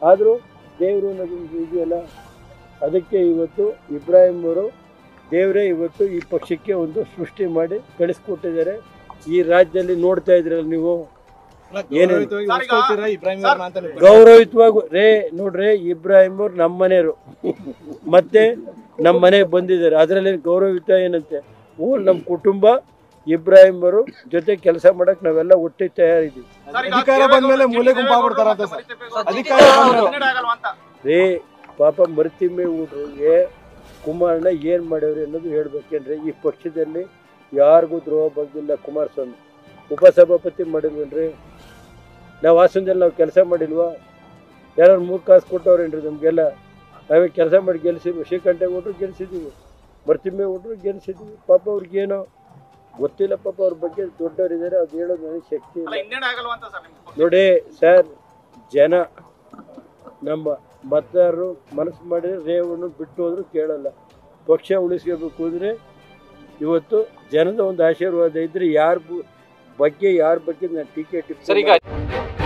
ಆದರೂ ದೇವರು ಅನ್ನೋದು ಇದೆಯಲ್ಲ ಅದಕ್ಕೆ ಇವತ್ತು ಇಬ್ರಾಹಿಂ ಅವರು ದೇವರೇ ಇವತ್ತು ಈ ಪಕ್ಷಕ್ಕೆ ಒಂದು ಸೃಷ್ಟಿ ಮಾಡಿ ಕಳಿಸ್ಕೊಟ್ಟಿದ್ದಾರೆ ಈ ರಾಜ್ಯದಲ್ಲಿ ನೋಡ್ತಾ ಇದ್ರಲ್ಲ ನೀವು ಏನೇನು? ಇಬ್ರಾಹಿಂ ಅವ್ರನ್ನ ಅಂತ ನೀವು ಗೌರವಿತವಾಗಿ ರೇ ನೋಡ್ರಿ ಇಬ್ರಾಹಿಂ ಅವ್ರು ನಮ್ಮ ಮನೆಯವರು ಮತ್ತೆ ನಮ್ಮ ಮನೆಗೆ ಬಂದಿದ್ದಾರೆ ಅದರಲ್ಲಿ ಗೌರವಿತ ಏನಂತೆ ಓ ನಮ್ಮ ಕುಟುಂಬ ಇಬ್ರಾಹಿಂ ಅವರು ಜೊತೆ ಕೆಲಸ ಮಾಡಕ್ ನಾವೆಲ್ಲ ಒಟ್ಟಿಗೆ ತಯಾರಿದ್ದೀವಿ ಅಧಿಕಾರ ಬಂದ್ಮೇಲೆ ಮೂಲೆ ಗುಂಪಾಗ್ಬಿಡ್ತಾರಂತ ಸರ್ ಅಧಿಕಾರ ಬಂದ್ರೆ ರೇ ಪಾಪ ಮರ್ತಿಮ್ಮೆ ಹುಡ್ರಿಗೆ ಕುಮಾರಣ್ಣ ಏನು ಮಾಡ್ಯವ್ರಿ ಅನ್ನೋದು ಹೇಳ್ಬೇಕೇನ್ರಿ ಈ ಪಕ್ಷದಲ್ಲಿ ಯಾರಿಗೂ ದ್ರೋಹ ಬಗ್ಗಿಲ್ಲ ಕುಮಾರಸ್ವಾಮಿ ಉಪಸಭಾಪತಿ ಮಾಡಿಲ್ವೇನ್ರಿ ನಾವು ಹಾಸನದಲ್ಲಿ ನಾವು ಕೆಲಸ ಮಾಡಿಲ್ವಾ ಯಾರು ಮೂರು ಕಾಸು ಕೊಟ್ಟವ್ರೇನ್ರಿ ನಮಗೆಲ್ಲ ನಾವೇ ಕೆಲಸ ಮಾಡಿ ಗೆಲ್ಸಿದ್ವಿ ಶ್ರೀಕಂಠೆ ಕೊಟ್ಟರು ಗೆಲ್ಸಿದ್ದೀವಿ ಮರ್ತಿಮ್ಮೆ ಕೊಟ್ಟರು ಗೆಲ್ಸಿದ್ದೀವಿ ಪಾಪ ಅವ್ರಿಗೇನೋ ಗೊತ್ತಿಲ್ಲ ಪಾಪ ಅವ್ರ ಬಗ್ಗೆ ದೊಡ್ಡವರಿದ್ದಾರೆ ಅದು ಹೇಳೋದು ನನಗೆ ಶಕ್ತಿ ಇಲ್ಲ ನೋಡಿ ಸರ್ ಜನ ನಮ್ಮ ಮತದಾರರು ಮನಸ್ಸು ಮಾಡಿದ್ರೆ ರೇವನ್ನು ಬಿಟ್ಟು ಹೋದ್ರು ಕೇಳಲ್ಲ ಪಕ್ಷ ಉಳಿಸ್ಕೋಬೇಕು ಅಂದರೆ ಇವತ್ತು ಜನದ ಒಂದು ಆಶೀರ್ವಾದ ಇದ್ರೆ ಯಾರ ಬಗ್ಗೆ ಯಾರ ಬಗ್ಗೆ ನಾನು ಟೀಕೆ ಟಿಪ್ಪಣಿ ಸರ್ ಈಗ